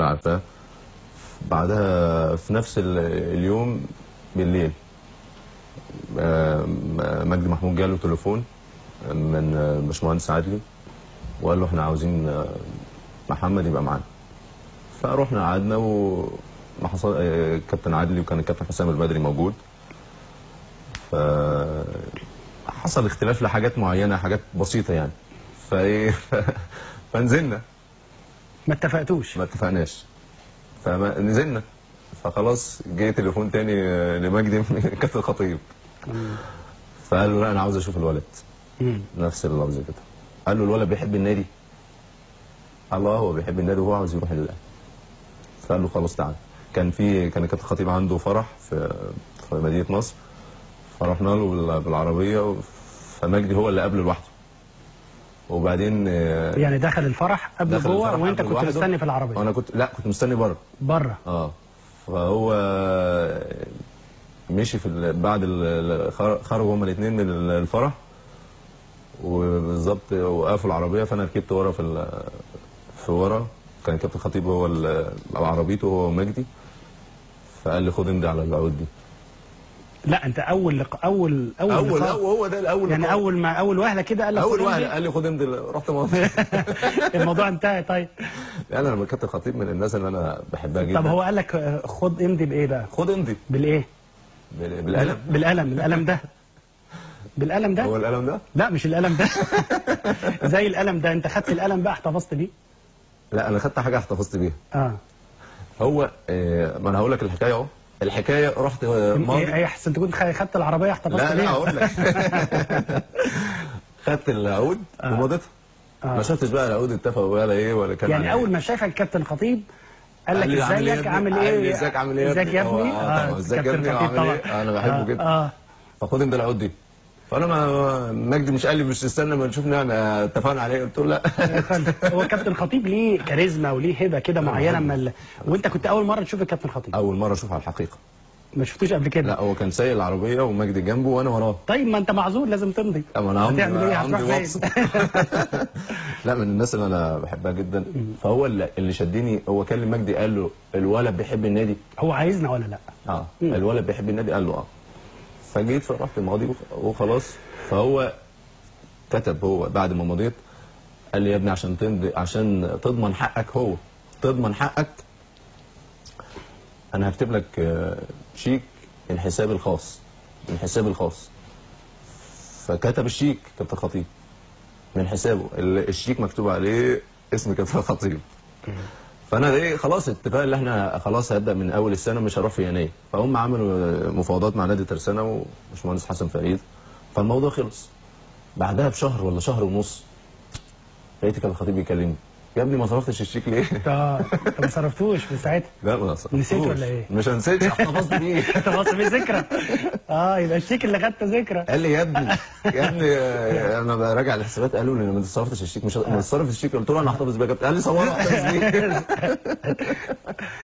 عارفاه بعدها في نفس ال- اليوم بالليل آه، م- مجدي محمود جاله تليفون من آه، باشمهندس عدلي وقال له احنا عاوزين آه، محمد يبقى معانا فروحنا قعدنا وما حصل آه، كابتن عدلي وكان الكابتن حسام البدري موجود ف حصل اختلاف لحاجات معينه حاجات بسيطه يعني فايه فنزلنا ما اتفقتوش ما اتفقناش فنزلنا فخلاص جه تليفون تاني آه، لمجدي من كابتن الخطيب فقال له لا انا عاوز اشوف الولد مم. نفس اللفظ كده قال له الولد بيحب النادي قال له آه، هو بيحب النادي وهو عاوز يروح الاهلي فقال له خلاص تعالى كان في كان كابتن الخطيب عنده فرح في في مدينه نصر فرحنا له بال- بالعربيه فمجدي هو اللي قابله لوحده وبعدين آه، يعني دخل الفرح قبل دخل جوه الفرح وانت قبل كنت لوحده. مستني في العربيه وانا كنت لا كنت مستني بره بره اه فهو مشي في ال- بعد ال- ال- خر- خرجوا هما الاثنين من ال- الفرح وبالظبط وقفوا العربيه فانا ركبت ورا في ال- في ورا كان كابتن خطيب هو ال- عربيته هو ومجدي فقال لي خد امضي على العقود دي لا انت اول لق... اول اول اول لقاء. أول هو ده الاول يعني لقاء. اول ما اول وهله كده قال لك اول خد واحد امضي. قال لي خد امضي رحت مصر الموضوع انتهى طيب انا لما كابتن خطيب من الناس اللي انا بحبها جدا طب هو قال لك آه، خد امضي بايه بقى خد امضي بالايه بال- بالقلم بالقلم القلم ده بالقلم ده هو القلم ده لا مش القلم ده زي القلم ده انت خدت القلم بقى احتفظت بيه لا انا خدت حاجه احتفظت بيها اه هو آه، ما انا هقول لك الحكايه اهو الحكايه رحت آه، ماضي ايه ايه احسن تكون خ- خدت العربيه احتفظت لا لا بيها هقول لك خدت العقود ومضيتها ما شفتش بقى العقود اتفقوا ولا ايه ولا كان يعني على اول ما شافك كابتن خطيب قال قال لك لي عامل إيه ازيك يا عامل ابني؟ قال ايه لي ازيك عامل ايه يا ازيك يا ابني؟ ابني آه، طبعا ازيك يا كابتن ابني خطيب وعامل ايه طبعا. انا بحبه آه، جدا اه فخد انت العقود دي فانا ما مجدي مش قال لي مش تستنى ما نشوف نعمل اتفقنا عليه قلت له لا هو كابتن خطيب ليه كاريزما وليه هبه كده معينه اما ال... وانت كنت اول مره تشوف الكابتن خطيب اول مره اشوف على الحقيقه ما شفتوش قبل كده لا هو كان سايق العربيه ومجدي جنبه وانا وراه طيب ما انت معذور لازم تمضي اما انا همضي هتعمل ايه همضي هتروح فين وابسط. لا من الناس اللي انا بحبها جدا فهو اللي اللي شدني هو كلم مجدي قال له الولد بيحب النادي هو عايزنا ولا لا اه الولد بيحب النادي قال له اه فجيت فرحت الماضي وخ- وخلاص فهو كتب هو بعد ما مضيت قال لي يا ابني عشان تمضي عشان تضمن حقك هو تضمن حقك انا هكتب لك آه، شيك من حسابي الخاص من حسابي الخاص فكتب الشيك كابتن خطيب من حسابه ال- الشيك مكتوب عليه اسم كابتن خطيب فانا ايه خلاص اتفاق اللي احنا خلاص هبدا من اول السنه مش هروح في يناير فهم عملوا مفاوضات مع نادي ترسانه وباشمهندس حسن فريد فالموضوع خلص بعدها بشهر ولا شهر ونص لقيت كابتن خطيب بيكلمني يا ابني ما صرفتش الشيك ليه؟ اه انت ما صرفتوش في ساعتها لا ما صرفتوش نسيت ولا إيه؟ مش هنسيت احتفظت بيه انت بص في ذكرى اه يبقى الشيك اللي خدته ذكرى قال لي يا ابني يا ابني آه، انا براجع الحسابات قالوا لي ما صرفتش الشيك مش ما صرفتش الشيك قلت له انا هحتفظ بيه يا كابتن قال لي صورها احتفظ بيه